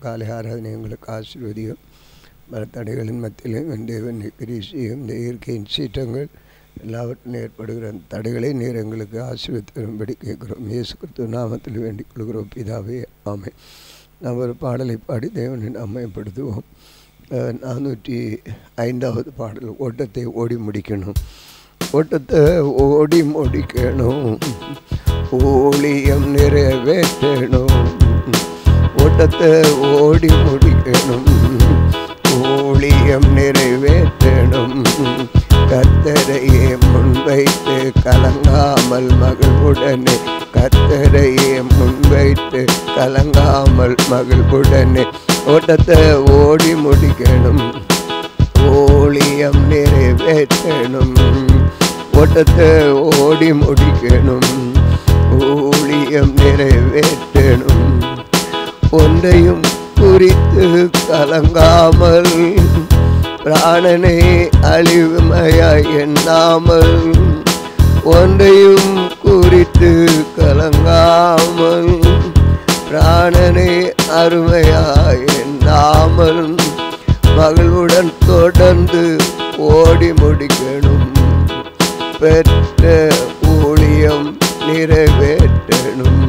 காலை ஆராதனை எங்களுக்கு ஆசீர்வதியும் பல தடைகளின் மத்தியிலும் என் தேவன் கிரீசியும் இந்த இயற்கையின் சீற்றங்கள் எல்லாவற்றிலும் ஏற்படுகிற அந்த தடைகளை நீர் எங்களுக்கு ஆசீர்வதிக்கும்படி கேட்குறோம் இயேசு கிறிஸ்துவ நாமத்தில் வேண்டிக் கொள்கிறோம் பிதாவே ஆமை நாம் ஒரு பாடலை பாடி தேவனை அம்மையப்படுத்துவோம் அஹ், நானூற்றி ஐந்தாவது பாடல் ஓட்டத்தை ஓடி முடிக்கணும் ஓட்டத்தை ஓடி முடிக்கணும் ஊழியம் நிறைவேற்றணும் ஓட்டத்தை ஓடி முடிக்கணும் ஊழியம் நிறைவேற்றணும் கத்தரையே முன்வைத்து கலங்காமல் மகிழ்வுடனே கத்தரையே முன்வைத்து கலங்காமல் மகிழ்வுடனே ஓட்டத்தை ஓடி முடிக்கணும் ஊழியம் நிறைவேற்றணும் ஓட்டத்தை ஓடி முடிக்கணும் ஊழியம் நிறைவேற்றணும் ஒன்றையும் குறித்து கலங்காமல் பிராணனை அழிவுமையாய் எண்ணாமல் ஒன்றையும் குறித்து கலங்காமல் பிராணனை அருமையாய் எண்ணாமல் மகளுடன் தொடர்ந்து ஓடி முடிக்கணும் பெற்ற ஊழியம் நிறைவேற்றணும்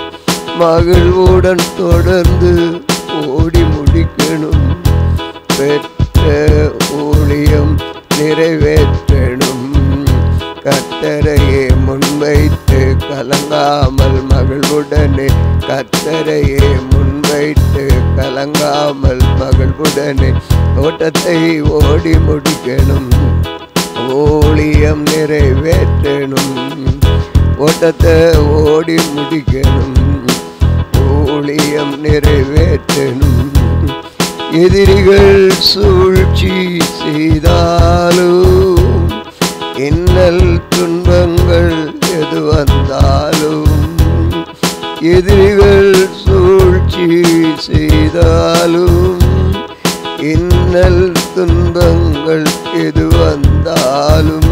மகிழ்வுடன் தொடர்ந்து ஓடி முடிக்கணும் பெற்ற ஊழியம் நிறைவேற்றணும் கத்தரையே முன்வைத்து கலங்காமல் மகிழ்வுடனே கத்தரையே முன்வைத்து கலங்காமல் மகிழ்வுடனே ஓட்டத்தை ஓடி முடிக்கணும் ஊழியம் நிறைவேற்றணும் ஓட்டத்தை ஓடி முடிக்கணும் ஊழியம் நிறைவேற்றணும் எதிரிகள் சூழ்ச்சி செய்தாலும் இன்னல் துன்பங்கள் எது வந்தாலும் எதிரிகள் சூழ்ச்சி செய்தாலும் இன்னல் துன்பங்கள் எது வந்தாலும்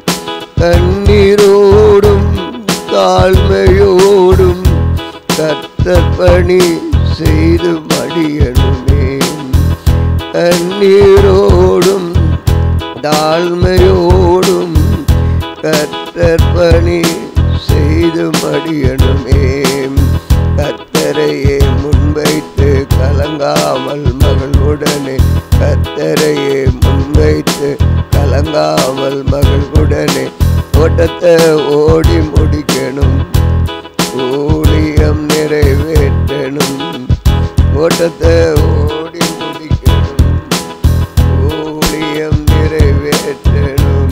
கண்ணீரோடும் தாழ்மையோடும் கர்த்தர் பணி செய்து மடியணுமே கண்ணீரோடும் தாழ்மையோடும் கர்த்தர் பணி செய்து மடியணுமே கத்தரையே முன்வைத்து கலங்காமல் மகளுடனே கத்தரையே முன்வைத்து கலங்காமல் மகளுடனே ஓட்டத்தை ஓடி முடிக்கணும் ஊழியம் நிறைவேற்றணும் ஓட்டத்தை ஓடி முடிக்கணும் ஊழியம் நிறைவேற்றணும்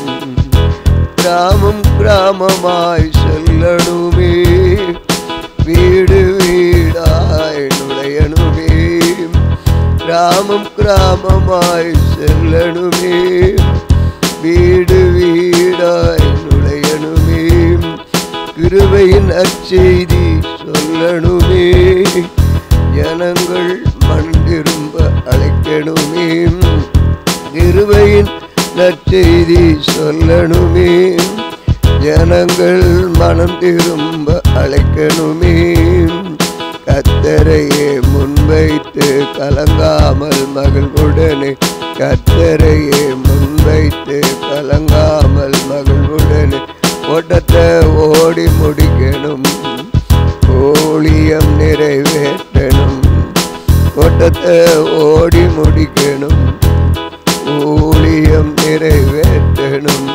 கிராமம் கிராமமாய் செல்லணுமே வீடு வீடாய் நுழையணுமே கிராமம் கிராமமாய் செல்லணுமே வீடு வீடாய் நுழையணுமே கிருபையின் அச்செய்தி சொல்லணுமே ஜனங்கள் மண் திரும்ப அழைக்கணுமே கிருபையின் நற்செய்தி சொல்லணுமே ஜனங்கள் மனம் திரும்ப அழைக்கணுமே கத்தரையே முன்வைத்து கலங்காமல் மகிழ்வுடனே கத்தரையே முன்வைத்து கலங்காமல் மகிழ்வுடனே ஓட்டத்தை ஓடி முடிக்கணும் ஊழியம் நிறைவேற்றணும் ஓட்டத்தை ஓடி முடிக்கணும் ஊழியம் நிறைவேற்றணும்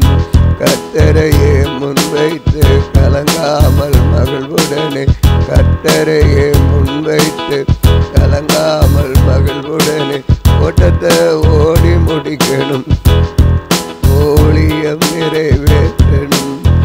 கத்தரையே முன்வைத்து கலங்காமல் மகிழ்வுடனே கத்தரையே முன்வைத்து கலங்காமல் மகிழ்வுடனே ஓட்டத்தை ஓடி முடிக்கணும் ஊழியம் நிறைவேற்றணும்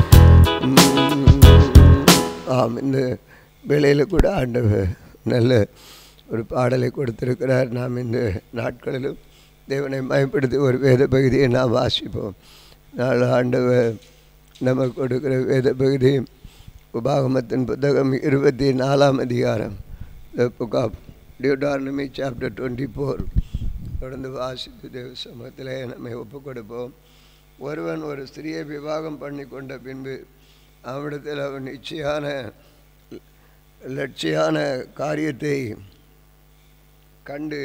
உம், ஆம் இந்த வேளையில் கூட ஆண்டவர் நல்ல ஒரு பாடலை கொடுத்திருக்கிறார் நாம் இந்த நாட்களிலும் தேவனை மயப்படுத்தி ஒரு வேத பகுதியை நாம் வாசிப்போம் நாலு ஆண்டவர் நமக்கு கொடுக்கிற வேத பகுதி உபாகமத்தின் புத்தகம் இருபத்தி நாலாம் அதிகாரம் the book of Deuteronomy chapter twenty four தொடர்ந்து வாசித்து தேவ சமூகத்தில் நம்மை ஒப்புக் கொடுப்போம் ஒருவன் ஒரு ஸ்திரியை விவாகம் பண்ணி கொண்ட பின்பு அவனிடத்தில் அவன் நிச்சயான லட்சியான காரியத்தை கண்டு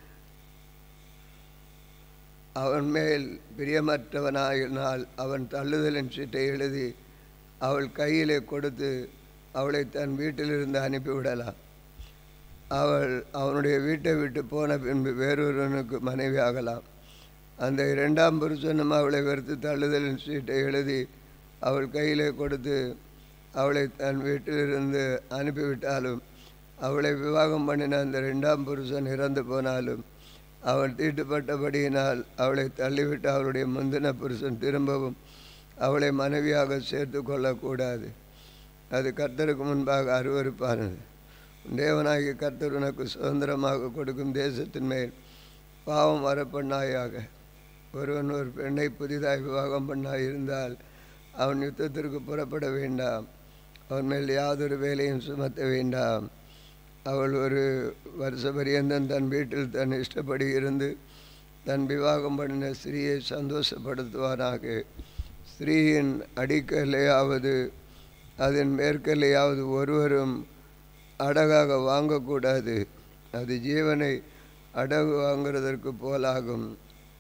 அவன் மேல் பிரியமற்றவனாயினால் அவன் தள்ளுதலின் சீட்டை எழுதி அவள் கையிலே கொடுத்து அவளை தன் வீட்டிலிருந்து அனுப்பிவிடலாம் அவள் அவனுடைய வீட்டை விட்டு போன பின்பு வேறொருவனுக்கு மனைவி ஆகலாம் அந்த இரண்டாம் புருஷனும் அவளை வெறுத்து தள்ளுதலின் சீட்டை எழுதி அவள் கையிலே கொடுத்து அவளை தன் வீட்டிலிருந்து அனுப்பிவிட்டாலும் அவளை விவாகம் பண்ணின அந்த ரெண்டாம் புருஷன் இறந்து போனாலும் அவள் தீட்டுப்பட்டபடியினால் அவளை தள்ளிவிட்டு அவளுடைய முந்தின புருஷன் திரும்பவும் அவளை மனைவியாக சேர்த்து கொள்ளக்கூடாது அது கர்த்தருக்கு முன்பாக அருவறுப்பானது தேவனாகிய கர்த்தர் உனக்கு சுதந்திரமாக கொடுக்கும் தேசத்தின் மேல் பாவம் வரப்பண்ணாயாக ஒருவன் ஒரு பெண்ணை புதிதாய் விவாகம் பண்ணாய் இருந்தால் அவன் யுத்தத்திற்கு புறப்பட வேண்டாம் அவன் மேல் யாதொரு வேலையும் சுமத்த வேண்டாம் அவள் ஒரு வருஷ பரியந்தம் தன் வீட்டில் தன் இஷ்டப்படி இருந்து தன் விவாகம் பண்ணின ஸ்திரீயை சந்தோஷப்படுத்துவானாக ஸ்திரீயின் அடிக்கல்லையாவது அதன் மேற்கல்லையாவது ஒருவரும் அடகாக வாங்கக்கூடாது அது ஜீவனை அடகு வாங்குறதற்கு போலாகும்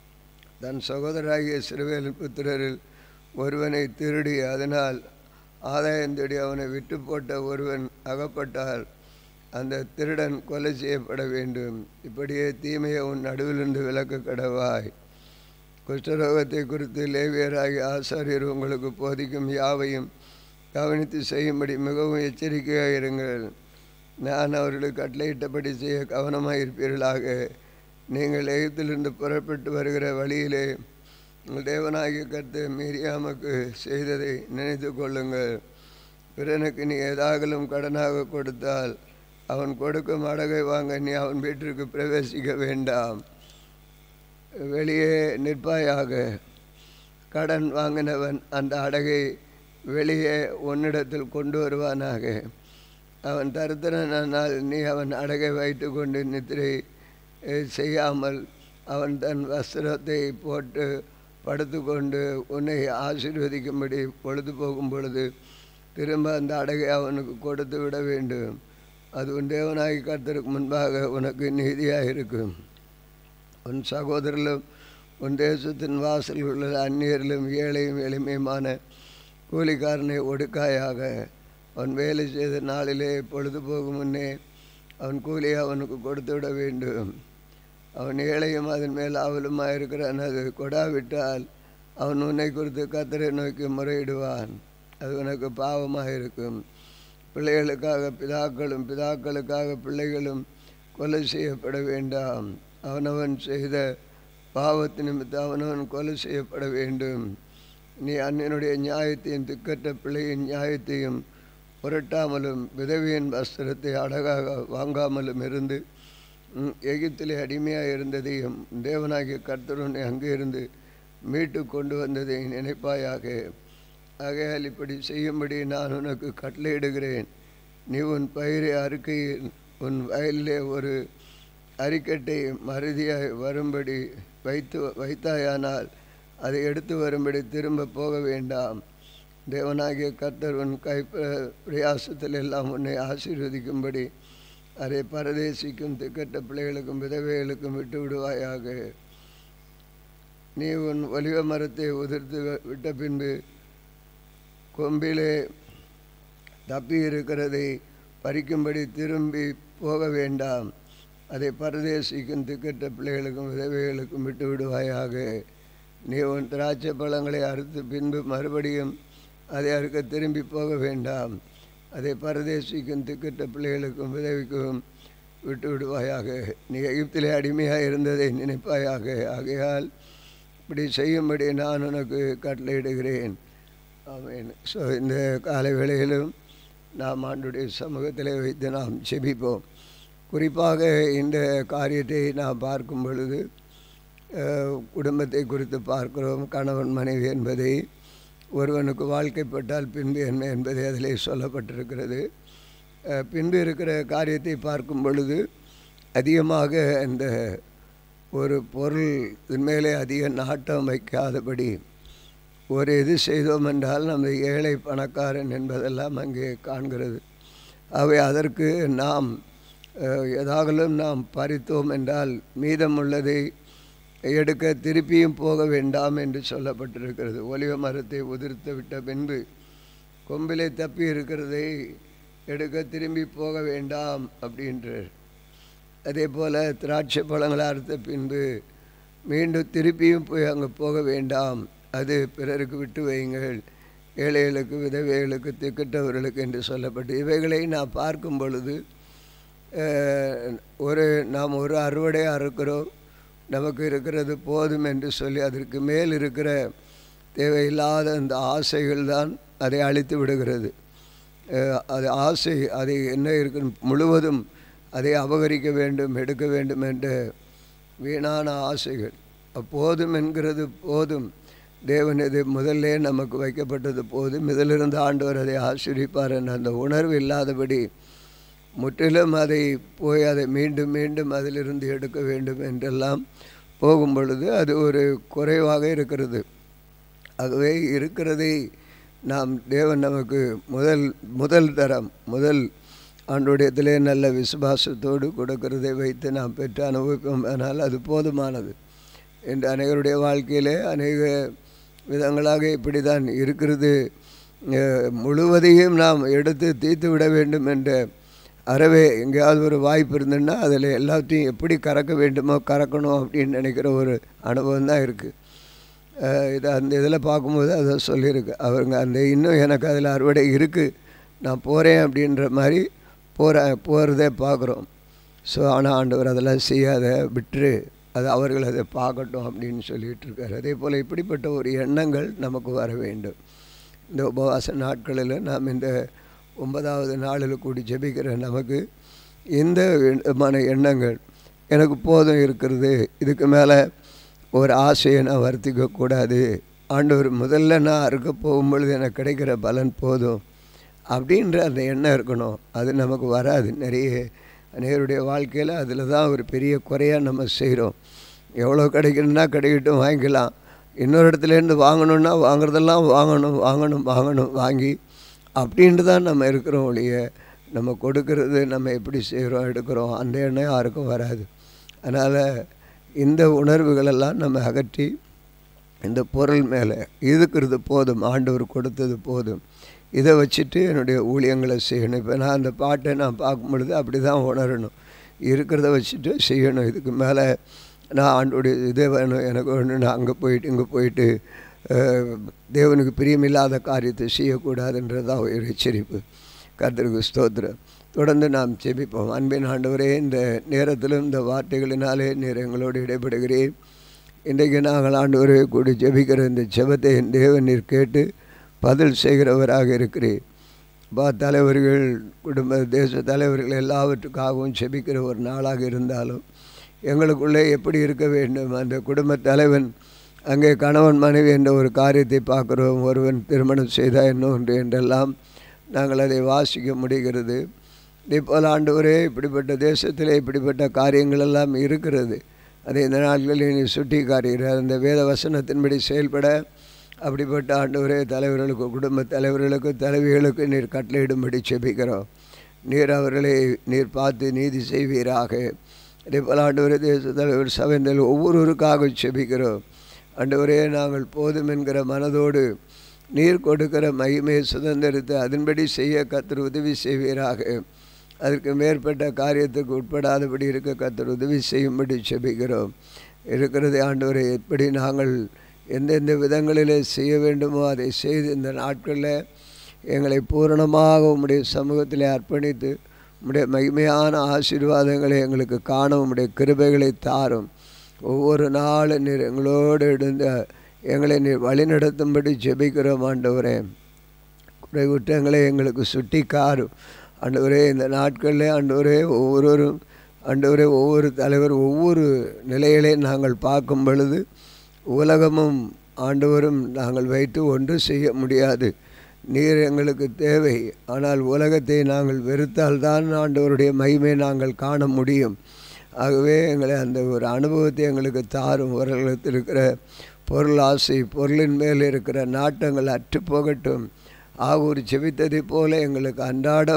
தன் சகோதராகிய சிறுவேல் புத்திரரில் ஒருவனை திருடி அதனால் ஆதாயம் தேடி அவனை விட்டு போட்ட ஒருவன் அகப்பட்டால் அந்த திருடன் கொலை செய்யப்பட வேண்டும் இப்படியே தீமையை உன் நடுவிலிருந்து விலக்க கடவாய் குஷ்டரோகத்தை குறித்து லேவியராகி ஆசாரியர் உங்களுக்கு போதிக்கும் யாவையும் கவனித்து செய்யும்படி மிகவும் எச்சரிக்கையாக இருங்கள் நான் அவர்களுக்கு கட்டளையிட்டபடி செய்ய கவனமாக இருப்பீர்களாக நீங்கள் எகிப்திலிருந்து புறப்பட்டு வருகிற வழியிலே உங்கள் தேவனாகிய கருத்து மீறியாமக்கு செய்ததை நினைத்து கொள்ளுங்கள் பிறனுக்கு நீ ஏதாகலும் கடனாக கொடுத்தால் அவன் கொடுக்கும் அடகை வாங்க நீ அவன் வீட்டிற்கு பிரவேசிக்க வேண்டாம் வெளியே நிற்பாயாக கடன் வாங்கினவன் அந்த அடகை வெளியே உன்னிடத்தில் கொண்டு வருவானாக அவன் தருத்திரனால் நீ அவன் அடகை வைத்து கொண்டு நித்திரை செய்யாமல் அவன் தன் வஸ்திரத்தை போட்டு படுத்துக்கொண்டு உன்னை ஆசீர்வதிக்கும்படி பொழுது போகும் பொழுது திரும்ப அந்த அடகை அவனுக்கு கொடுத்து விட வேண்டும் அது உன் தேவனாகி கர்த்தருக்கு முன்பாக உனக்கு நீதியாக இருக்கும் உன் சகோதரர்களும் உன் தேசத்தின் வாசலில் உள்ள அந்நியரிலும் ஏழையும் எளிமையுமான கூலிக்காரனை ஒடுக்காயாக அவன் வேலை செய்த நாளிலே பொழுது போகும் முன்னே அவன் கூலியை அவனுக்கு கொடுத்து விட வேண்டும் அவன் ஏழையும் அதன் மேல் ஆவலுமாக இருக்கிறான் அது கொடாவிட்டால் அவன் உன்னை குறித்து கத்தரை நோக்கி முறையிடுவான் அது உனக்கு பாவமாக இருக்கும் பிள்ளைகளுக்காக பிதாக்களும் பிதாக்களுக்காக பிள்ளைகளும் கொலை செய்யப்பட வேண்டாம் அவனவன் செய்த பாவத்து நிமித்தம் அவனவன் கொலை செய்யப்பட வேண்டும் நீ அண்ணனுடைய நியாயத்தையும் திக்கற்ற பிள்ளையின் நியாயத்தையும் புரட்டாமலும் விதவியின் வஸ்திரத்தை அழகாக வாங்காமலும் இருந்து எகிப்திலே அடிமையாக இருந்ததையும் தேவனாகிய கர்த்தருனை அங்கே இருந்து மீட்டு கொண்டு வந்ததை நினைப்பாயாக ஆகையால் இப்படி செய்யும்படி நான் உனக்கு கட்டளையிடுகிறேன் நீ உன் பயிரை அறுக்கையில் உன் வயலிலே ஒரு அறிக்கட்டை மருதியாய் வரும்படி வைத்து வைத்தாயானால் அதை எடுத்து வரும்படி திரும்ப போக வேண்டாம் தேவனாகிய கர்த்தர் உன் கை பிரயாசத்தில் எல்லாம் உன்னை ஆசீர்வதிக்கும்படி அதை பரதேசிக்கும் திக்கட்ட பிள்ளைகளுக்கும் விதவைகளுக்கும் விட்டு விடுவாயாக நீ உன் ஒலிவ மரத்தை உதிர்த்து விட்ட பின்பு கொம்பிலே தப்பி இருக்கிறதை பறிக்கும்படி திரும்பி போக வேண்டாம் அதை பரதேசிக்கும் திக்கட்ட பிள்ளைகளுக்கும் விதவைகளுக்கும் விட்டு விடுவாயாக நீ உன் திராட்சை பழங்களை அறுத்து பின்பு மறுபடியும் அதை அறுக்க திரும்பி போக வேண்டாம் அதை பரதேசிக்கும் திக்கட்ட பிள்ளைகளுக்கும் விதவிக்கும் விட்டு விடுவாயாக நீ எகிப்திலே அடிமையாக இருந்ததை நினைப்பாயாக ஆகையால் இப்படி செய்யும்படி நான் உனக்கு கட்டளையிடுகிறேன் ஆமேன் ஸோ இந்த காலை வேளையிலும் நாம் ஆண்டுடைய சமூகத்தில் வைத்து நாம் செபிப்போம் குறிப்பாக இந்த காரியத்தை நாம் பார்க்கும் பொழுது குடும்பத்தை குறித்து பார்க்கிறோம் கணவன் மனைவி என்பதை ஒருவனுக்கு வாழ்க்கைப்பட்டால் பின்பு என்ன என்பதை அதிலே சொல்லப்பட்டிருக்கிறது பின்பு இருக்கிற காரியத்தை பார்க்கும் பொழுது அதிகமாக இந்த ஒரு பொருள் மேலே அதிக நாட்டம் வைக்காதபடி ஒரு இது செய்தோம் என்றால் நம்ம ஏழை பணக்காரன் என்பதெல்லாம் அங்கே காண்கிறது அவை அதற்கு நாம் அஹ், எதாகலும் நாம் பறித்தோம் என்றால் மீதமுள்ளதை எடுக்க திருப்பியும் போக வேண்டாம் என்று சொல்லப்பட்டிருக்கிறது ஒலிவ மரத்தை உதிர்த்து விட்ட பின்பு கொம்பிலே தப்பி இருக்கிறதை எடுக்க திரும்பி போக வேண்டாம் அப்படின்றார் அதே போல் திராட்சை பழங்களை அறுத்த பின்பு மீண்டும் திருப்பியும் போய் அங்கே போக வேண்டாம் அது பிறருக்கு விட்டு வையுங்கள் ஏழைகளுக்கு விதவைகளுக்கு திக்கட்டவர்களுக்கு என்று சொல்லப்பட்டு இவைகளை நான் பார்க்கும் பொழுது அஹ், ஒரு நாம் ஒரு அறுவடை அறுக்கிறோம் நமக்கு இருக்கிறது போதும் என்று சொல்லி அதற்கு மேல் இருக்கிற தேவையில்லாத அந்த ஆசைகள் தான் அதை அழித்து விடுகிறது அஹ், அது ஆசை அதை என்ன இருக்கு முழுவதும் அதை அபகரிக்க வேண்டும் எடுக்க வேண்டும் என்ற வீணான ஆசைகள் அப்போதும் என்கிறது போதும் தேவன் இது முதல்லே நமக்கு வைக்கப்பட்டது போதும் இதிலிருந்து ஆண்டவர் அதை ஆசிரிப்பார் என்ற அந்த உணர்வு இல்லாதபடி முற்றிலும் அதை போய் அதை மீண்டும் மீண்டும் அதிலிருந்து எடுக்க வேண்டும் என்றெல்லாம் போகும் பொழுது அது ஒரு குறைவாக இருக்கிறது ஆகவே இருக்கிறதை நாம் தேவன் நமக்கு முதல் முதல் தரம் முதல் ஆண்டுடையத்திலே நல்ல விசுவாசத்தோடு கொடுக்கிறதை வைத்து நாம் பெற்று அனுபவிப்போம் ஆனால் அது போதுமானது என்று அநேகருடைய வாழ்க்கையிலே அநேக விதங்களாக இப்படி தான் இருக்கிறது அஹ், முழுவதையும் நாம் எடுத்து தீர்த்து விட வேண்டும் என்ற அறவே எங்கேயாவது ஒரு வாய்ப்பு இருந்துன்னா அதில் எல்லாத்தையும் எப்படி கறக்க வேண்டுமோ கறக்கணும் அப்படின்னு நினைக்கிற ஒரு அனுபவம் தான் இருக்குது இது அந்த இதில் பார்க்கும்போது அதை சொல்லியிருக்கு அவங்க அந்த இன்னும் எனக்கு அதில் அறுவடை இருக்குது நான் போகிறேன் அப்படின்ற மாதிரி போகிற போகிறதே பார்க்குறோம் ஸோ ஆனால் ஆண்டவர் அதெல்லாம் செய்யாத விட்டுரு அது அவர்கள் அதை பார்க்கட்டும் அப்படின்னு சொல்லிட்டு இருக்காரு அதே போல் இப்படிப்பட்ட ஒரு எண்ணங்கள் நமக்கு வர வேண்டும் இந்த உபவாச நாட்களில் நாம் இந்த ஒன்பதாவது நாளில் கூடி ஜெபிக்கிற நமக்கு இந்த விதமான எண்ணங்கள் எனக்கு போதும் இருக்கிறது இதுக்கு மேலே ஒரு ஆசையை நான் வருத்திக்க கூடாது ஆண்டவர் முதல்ல நான் அறுக்க போகும்பொழுது எனக்கு கிடைக்கிற பலன் போதும் அப்படின்ற அந்த எண்ணம் இருக்கணும் அது நமக்கு வராது நிறைய அநேகருடைய வாழ்க்கையில் அதில் தான் ஒரு பெரிய குறையாக நம்ம செய்கிறோம் எவ்வளோ கிடைக்கணும்னா கிடைக்கட்டும் வாங்கிக்கலாம் இன்னொரு இடத்துலேருந்து வாங்கணுன்னா வாங்குறதெல்லாம் வாங்கணும் வாங்கணும் வாங்கணும் வாங்கி அப்படின்ட்டு தான் நம்ம இருக்கிறோம் ஒழிய நம்ம கொடுக்கறது நம்ம எப்படி செய்கிறோம் எடுக்கிறோம் அந்த எண்ணம் யாருக்கும் வராது அதனால் இந்த உணர்வுகளெல்லாம் நம்ம அகற்றி இந்த பொருள் மேலே இருக்கிறது போதும் ஆண்டவர் கொடுத்தது போதும் இதை வச்சுட்டு என்னுடைய ஊழியங்களை செய்யணும் இப்போ நான் அந்த பாட்டை நான் பார்க்கும் பொழுது அப்படி தான் உணரணும் இருக்கிறத வச்சுட்டு செய்யணும் இதுக்கு மேலே நான் ஆண்டோடைய இதே வேணும் எனக்கு வேணும் நான் அங்கே போயிட்டு இங்கே போயிட்டு அஹ், தேவனுக்கு பிரியமில்லாத காரியத்தை செய்யக்கூடாதுன்றது தான் ஒரு எச்சரிப்பு கர்த்தருக்கு ஸ்தோத்திரம் தொடர்ந்து நாம் ஜெபிப்போம் அன்பின் ஆண்டவரே இந்த நேரத்திலும் இந்த வார்த்தைகளினாலே நீர் எங்களோடு இடைப்படுகிறேன் இன்றைக்கு நாங்கள் ஆண்டவரே கூடி ஜெபிக்கிற இந்த ஜெபத்தை என் தேவன் நீர் கேட்டு பதில் செய்கிறவராக இருக்கிறேன் பா தலைவர்கள் குடும்ப தேச தலைவர்கள் எல்லாவற்றுக்காகவும் ஜெபிக்கிற ஒரு நாளாக இருந்தாலும் எங்களுக்குள்ளே எப்படி இருக்க வேண்டும் அந்த குடும்ப தலைவன் அங்கே கணவன் மனைவி என்ற ஒரு காரியத்தை பார்க்குறோம் ஒருவன் திருமணம் செய்தால் என்ன ஒன்று என்றெல்லாம் நாங்கள் அதை வாசிக்க முடிகிறது இதே போல் ஆண்டவரே இப்படிப்பட்ட தேசத்தில் இப்படிப்பட்ட காரியங்கள் எல்லாம் இருக்கிறது அதை இந்த நாட்களில் நீ சுட்டி காட்டுகிறார் அந்த வேத வசனத்தின்படி செயல்பட அப்படிப்பட்ட ஆண்டவரே தலைவர்களுக்கு குடும்ப தலைவர்களுக்கு தலைவிகளுக்கு நீர் கட்டளையிடும்படி செபிக்கிறோம் நீர் அவர்களை நீர் பார்த்து நீதி செய்வீராக அதே போல் ஆண்டவரே தேச தலைவர் சபையில் ஒவ்வொருவருக்காக செபிக்கிறோம் ஆண்டவரே நாங்கள் போதும் என்கிற மனதோடு நீர் கொடுக்கிற மகிமையை சுதந்திரத்தை அதன்படி செய்ய கத்தர் உதவி செய்வீராக அதற்கு மேற்பட்ட காரியத்துக்கு உட்படாதபடி இருக்க கத்தர் உதவி செய்யும்படி செபிக்கிறோம் இருக்கிறதை ஆண்டவரை எப்படி நாங்கள் எந்தெந்த விதங்களிலே செய்ய வேண்டுமோ அதை செய்து இந்த நாட்களில் எங்களை பூரணமாக உம்முடைய சமூகத்தில் அர்ப்பணித்து உம்முடைய மகிமையான ஆசீர்வாதங்களை எங்களுக்கு காண உம்முடைய கிருபைகளை தாரும் ஒவ்வொரு நாளும் நீர் எங்களோடு இருந்த எங்களை நீர் வழிநடத்தும்படி ஜெபிக்கிறோம் ஆண்டவரே குறைவுற்றங்களை எங்களுக்கு சுட்டி காரும் ஆண்டவரே இந்த நாட்களில் ஆண்டவரே ஒவ்வொருவரும் ஆண்டவரே ஒவ்வொரு தலைவர் ஒவ்வொரு நிலைகளை நாங்கள் பார்க்கும் பொழுது உலகமும் ஆண்டவரும் நாங்கள் வைத்து ஒன்று செய்ய முடியாது நீர் எங்களுக்கு தேவை ஆனால் உலகத்தை நாங்கள் வெறுத்தால்தான் ஆண்டவருடைய மகிமை நாங்கள் காண முடியும் ஆகவே எங்களை அந்த ஒரு அனுபவத்தை எங்களுக்கு தாரும் உலகத்தில் இருக்கிற பொருள் ஆசை பொருளின் மேல் இருக்கிற நாட்டங்கள் அற்று போகட்டும் ஆகூர் செபித்ததைப் போல எங்களுக்கு அன்றாடம்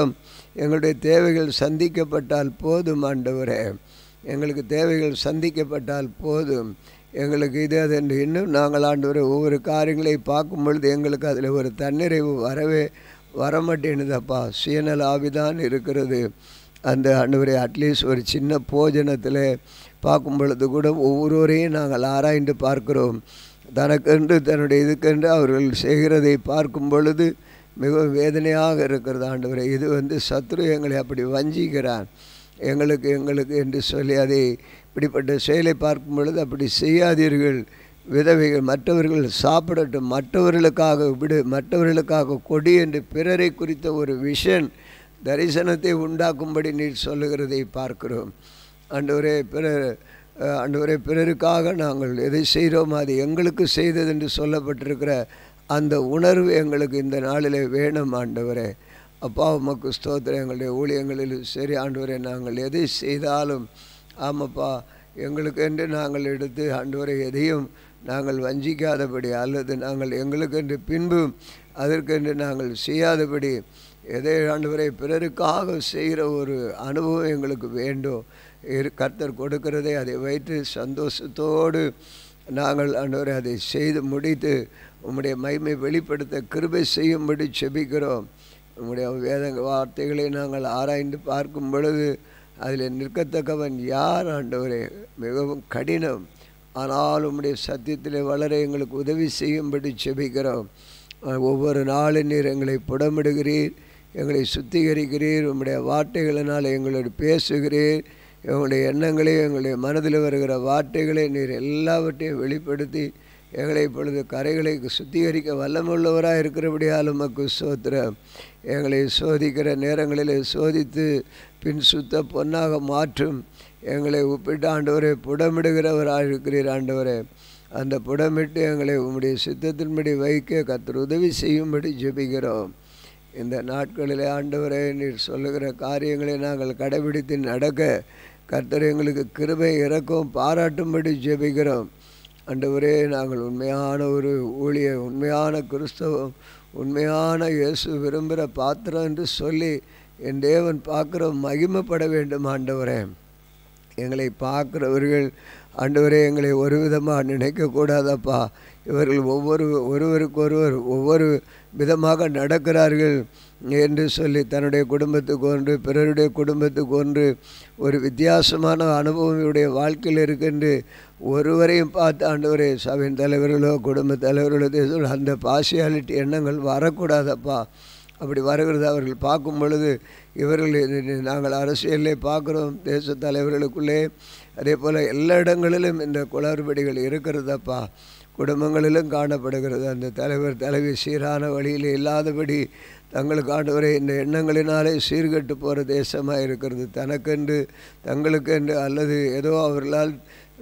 எங்களுடைய தேவைகள் சந்திக்கப்பட்டால் போதும் ஆண்டவரே எங்களுக்கு தேவைகள் சந்திக்கப்பட்டால் போதும் எங்களுக்கு இது அது என்று இன்னும் நாங்கள் ஆண்டவரை ஒவ்வொரு காரியங்களை பார்க்கும் பொழுது எங்களுக்கு அதில் ஒரு தன்னிறைவு வரவே வரமாட்டேனுதப்பா சுயநல ஆவிதான் இருக்கிறது அந்த ஆண்டவரை அட்லீஸ்ட் ஒரு சின்ன போஜனத்தில் பார்க்கும் பொழுது கூட ஒவ்வொருவரையும் நாங்கள் ஆராய்ந்து பார்க்கிறோம் தனக்கென்று தன்னுடைய இதுக்கென்று அவர்கள் செய்கிறதை பார்க்கும் பொழுது மிகவும் வேதனையாக இருக்கிறது ஆண்டவரை இது வந்து சத்ரு எங்களை அப்படி வஞ்சிக்கிறான் எங்களுக்கு எங்களுக்கு என்று சொல்லி அதை இப்படிப்பட்ட செயலை பார்க்கும் பொழுது அப்படி செய்யாதீர்கள் விதவைகள் மற்றவர்கள் சாப்பிடட்டும் மற்றவர்களுக்காக விடு மற்றவர்களுக்காக கொடி என்று பிறரை குறித்த ஒரு விஷன் தரிசனத்தை உண்டாக்கும்படி நீர் சொல்லுகிறதை பார்க்கிறோம் ஆண்டவரே பிறர் ஆண்டவரே பிறருக்காக நாங்கள் எதை செய்கிறோமோ அது எங்களுக்கு செய்தது என்று சொல்லப்பட்டிருக்கிற அந்த உணர்வு எங்களுக்கு இந்த நாளில் வேணும் ஆண்டவரே அப்பா உமக்கு ஸ்தோத்திரம் எங்களுடைய ஊழியங்களில் சரி ஆண்டவரே நாங்கள் எதை செய்தாலும் ஆமாப்பா எங்களுக்கு என்று நாங்கள் எடுத்து ஆண்டவரை எதையும் நாங்கள் வஞ்சிக்காதபடி அல்லது நாங்கள் எங்களுக்கென்று பின்பு அதற்கென்று நாங்கள் செய்யாதபடி எதை ஆண்டவரை பிறருக்காக செய்கிற ஒரு அனுபவம் எங்களுக்கு வேண்டும் கர்த்தர் கொடுக்கிறதை அதை வைத்து சந்தோஷத்தோடு நாங்கள் ஆண்டவரை அதை செய்து முடித்து உம்முடைய மைமை வெளிப்படுத்த கிருபை செய்யும்படி செபிக்கிறோம் உம்முடைய வேத வார்த்தைகளை நாங்கள் ஆராய்ந்து பார்க்கும் பொழுது அதில் நிற்கத்தக்கவன் யார் ஆண்டவரே மிகவும் கடினம் ஆனால் உம்முடைய சத்தியத்தில் வளர எங்களுக்கு உதவி செய்யும்படி செபிக்கிறோம் ஒவ்வொரு நாளும் நீர் எங்களை புடமிடுகிறீர் எங்களை சுத்திகரிக்கிறீர் உம்முடைய வார்த்தைகளினால் எங்களோடு பேசுகிறீர் எங்களுடைய எண்ணங்களையும் எங்களுடைய மனதில் வருகிற வார்த்தைகளை நீர் எல்லாவற்றையும் வெளிப்படுத்தி எங்களை இப்பொழுது கரைகளை சுத்திகரிக்க வல்லமுள்ளவராக இருக்கிறபடியால் உமக்கு சோத்திரம் எங்களை சோதிக்கிற நேரங்களில் சோதித்து பின் சுத்த பொன்னாக மாற்றும் எங்களை உப்பிட்டு ஆண்டவரை புடமிடுகிறவராக இருக்கிறீர் ஆண்டவரே அந்த புடமிட்டு எங்களை உம்முடைய சித்தத்தின்படி வைக்க கத்தர் உதவி செய்யும்படி ஜெபிக்கிறோம் இந்த நாட்களிலே ஆண்டவரே நீர் சொல்லுகிற காரியங்களை நாங்கள் கடைபிடித்து நடக்க கர்த்தர் எங்களுக்கு கிருபை இறக்கம் பாராட்டும்படி ஜெபிக்கிறோம் ஆண்டவரே நாங்கள் உண்மையான ஒரு ஊழிய உண்மையான கிறிஸ்தவம் உண்மையான இயேசு விரும்புகிற பாத்திரம் என்று சொல்லி என் தேவன் பார்க்குற மகிமைப்பட வேண்டும் ஆண்டவரே எங்களை பார்க்குறவர்கள் ஆண்டவரே எங்களை ஒரு விதமாக நினைக்கக்கூடாதப்பா இவர்கள் ஒவ்வொரு ஒருவருக்கொருவர் ஒவ்வொரு விதமாக நடக்கிறார்கள் என்று சொல்லி தன்னுடைய குடும்பத்துக்கு ஒன்று பிறருடைய குடும்பத்துக்கு ஒன்று ஒரு வித்தியாசமான அனுபவம் இவருடைய வாழ்க்கையில் இருக்கின்று ஒருவரையும் பார்த்து ஆண்டவரே சபையின் தலைவர்களோ குடும்ப தலைவர்களோ தேச அந்த பார்சியாலிட்டி எண்ணங்கள் வரக்கூடாதப்பா அப்படி வருகிறது அவர்கள் பார்க்கும் பொழுது இவர்கள் நாங்கள் அரசியலே பார்க்குறோம் தேச தலைவர்களுக்குள்ளே அதே போல் எல்லா இடங்களிலும் இந்த குளறுபடிகள் இருக்கிறதப்பா குடும்பங்களிலும் காணப்படுகிறது அந்த தலைவர் தலைவி சீரான வழியில் இல்லாதபடி தங்களுக்கு ஆண்டவரை இந்த எண்ணங்களினாலே சீர்கட்டு போகிற தேசமாக இருக்கிறது தனக்கென்று தங்களுக்கென்று அல்லது ஏதோ அவர்களால்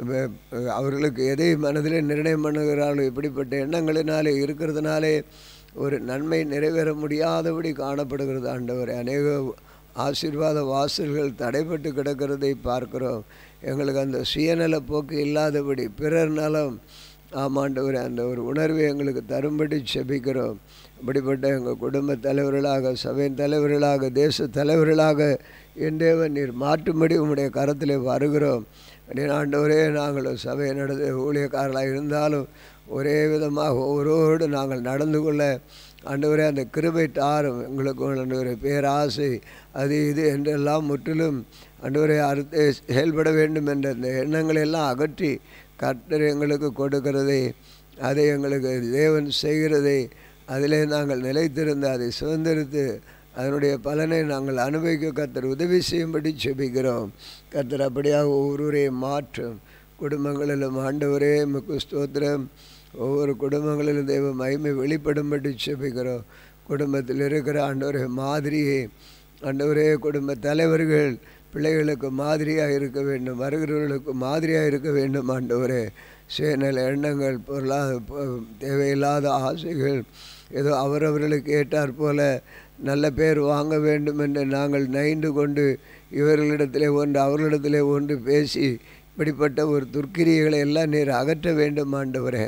அவர்களுக்கு எதை மனதிலே நிர்ணயம் பண்ணுகிறார்களோ இப்படிப்பட்ட எண்ணங்களினாலே இருக்கிறதுனாலே ஒரு நன்மை நிறைவேற முடியாதபடி காணப்படுகிறது ஆண்டவர் அநேக ஆசீர்வாத வாசல்கள் தடைப்பட்டு கிடக்கிறதை பார்க்கிறோம் எங்களுக்கு அந்த சுயநல போக்கு இல்லாதபடி பிறர் நலம் ஆமாண்டவர் அந்த ஒரு உணர்வை எங்களுக்கு தரும்படி செபிக்கிறோம் அப்படிப்பட்ட எங்கள் குடும்ப தலைவர்களாக சபையின் தலைவர்களாக தேச தலைவர்களாக என்றேவன் நீர் மாற்றும்படி உம்முடைய கரத்தில் வருகிறோம் அப்படின்னு ஆண்டவரே நாங்கள் சபையை நடத்த ஊழியக்காரர்களாக இருந்தாலும் ஒரே விதமாக ஒவ்வொருவரோடு நாங்கள் நடந்து கொள்ள ஆண்டவரே அந்த கிருபை தாரும் எங்களுக்கு ஆண்டவரே பேராசை அது இது என்றெல்லாம் முற்றிலும் ஆண்டவரே அறுத்து செயல்பட வேண்டும் என்ற அந்த எண்ணங்களை எல்லாம் அகற்றி கர்த்தர் எங்களுக்கு கொடுக்கிறதை அதை எங்களுக்கு தேவன் செய்கிறதை அதிலே நாங்கள் நிலைத்திருந்து அதை சுதந்திரித்து அதனுடைய பலனை நாங்கள் அனுபவிக்க கர்த்தர் உதவி செய்யும்படி செபிக்கிறோம் கர்த்தர் அப்படியாக ஒவ்வொருவரையும் மாற்றும் குடும்பங்களிலும் ஆண்டவரே முக்கு ஸ்தோத்திரம் ஒவ்வொரு குடும்பங்களிலும் தெய்வ மகிமை வெளிப்படும்படி செபிக்கிறோம் குடும்பத்தில் இருக்கிற ஆண்டவரே மாதிரியை ஆண்டவரே குடும்ப தலைவர்கள் பிள்ளைகளுக்கு மாதிரியாக இருக்க வேண்டும் வருகிறவர்களுக்கு மாதிரியாக இருக்க வேண்டும் ஆண்டவரே சுயநல எண்ணங்கள் பொருளாத தேவையில்லாத ஆசைகள் ஏதோ அவரவர்களுக்கு ஏற்றாற் போல நல்ல பேர் வாங்க வேண்டும் என்று நாங்கள் நைந்து கொண்டு இவர்களிடத்திலே ஒன்று அவர்களிடத்திலே ஒன்று பேசி இப்படிப்பட்ட ஒரு துர்க்கிரியைகளை எல்லாம் நீர் அகற்ற வேண்டும் ஆண்டவரே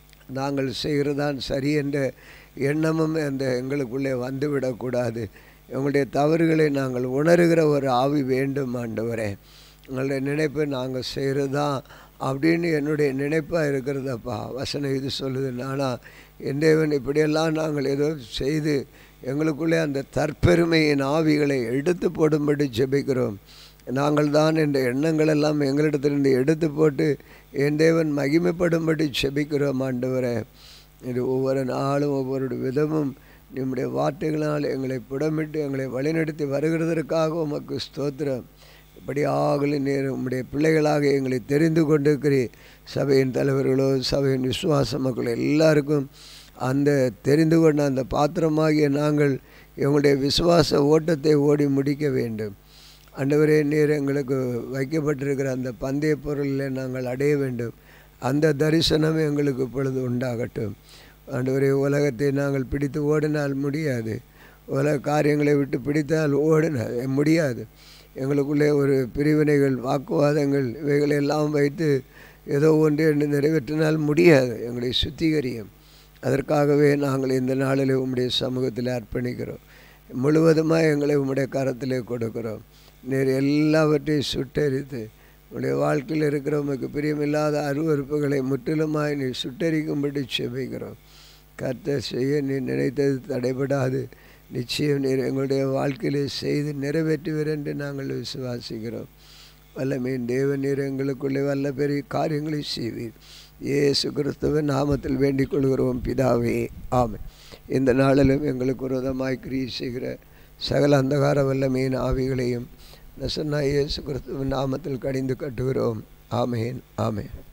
நாங்கள் செய்கிறதான் சரி என்ற எண்ணமும் அந்த எங்களுக்குள்ளே வந்துவிடக்கூடாது எங்களுடைய தவறுகளை நாங்கள் உணர்கிற ஒரு ஆவி வேண்டும் ஆண்டவரே எங்களுடைய நினைப்பை நாங்கள் செய்கிறது தான் அப்படின்னு என்னுடைய நினைப்பாக இருக்கிறதப்பா வசனம் இது சொல்லுது நானா என் தேவன் இப்படியெல்லாம் நாங்கள் ஏதோ செய்து எங்களுக்குள்ளே அந்த தற்பெருமையின் ஆவிகளை எடுத்து போடும்படி ஜெபிக்கிறோம் நாங்கள் தான் என்ற எண்ணங்கள் எல்லாம் எங்களிடத்திலிருந்து எடுத்து போட்டு என் தேவன் மகிமைப்படும்படி ஜெபிக்கிறோம் ஆண்டவரே இது ஒவ்வொரு நாளும் ஒவ்வொரு விதமும் நம்முடைய வார்த்தைகளால் எங்களை புடமிட்டு எங்களை வழிநடத்தி வருகிறதற்காக உமக்கு ஸ்தோத்திரம் இப்படியாக நேர் உம்முடைய பிள்ளைகளாக எங்களை தெரிந்து கொண்டிருக்கிறீர் சபையின் தலைவர்களோ சபையின் விசுவாச மக்கள் எல்லாருக்கும் அந்த தெரிந்து கொண்ட அந்த பாத்திரமாகிய நாங்கள் எங்களுடைய விசுவாச ஓட்டத்தை ஓடி முடிக்க வேண்டும் ஆண்டவரே நீர் எங்களுக்கு வைக்கப்பட்டிருக்கிற அந்த பந்தய பொருளில் நாங்கள் அடைய வேண்டும் அந்த தரிசனம் எங்களுக்கு இப்பொழுது உண்டாகட்டும் ஆண்டவரே உலகத்தை நாங்கள் பிடித்து ஓடினால் முடியாது உலக காரியங்களை விட்டு பிடித்தால் ஓடின முடியாது எங்களுக்குள்ளே ஒரு பிரிவினைகள் வாக்குவாதங்கள் இவைகளை எல்லாம் வைத்து ஏதோ ஒன்று என்று நிறைவேற்றினால் முடியாது எங்களை சுத்திகரியும் அதற்காகவே நாங்கள் இந்த நாளில் உம்முடைய சமூகத்தில் அர்ப்பணிக்கிறோம் முழுவதுமாக எங்களை உம்முடைய கரத்திலே கொடுக்கிறோம் நீர் எல்லாவற்றையும் சுட்டெரித்து உங்களுடைய வாழ்க்கையில் இருக்கிற உமக்கு பிரியமில்லாத அருவறுப்புகளை முற்றிலுமாய் நீ சுட்டெரிக்கும்படி செபிக்கிறோம் கர்த்தர் செய்ய நீ நினைத்தது தடைபடாது நிச்சயம் நீர் எங்களுடைய வாழ்க்கையிலே செய்து நிறைவேற்றுவீர் என்று நாங்கள் விசுவாசிக்கிறோம் வல்லமையின் தேவன் நீர் எங்களுக்குள்ளே வல்ல பெரிய காரியங்களை செய்வீர் இயேசு கிறிஸ்துவின் நாமத்தில் வேண்டிக் கொள்கிறோம் பிதாவே ஆமை இந்த நாளிலும் எங்களுக்கு விரோதமாய் கிரியை செய்கிற சகல அந்தகார வல்லமையின் ஆவிகளையும் நசன்னா இயேசு கிறிஸ்துவின் நாமத்தில் கடிந்து கட்டுகிறோம் ஆமேன் ஆமேன்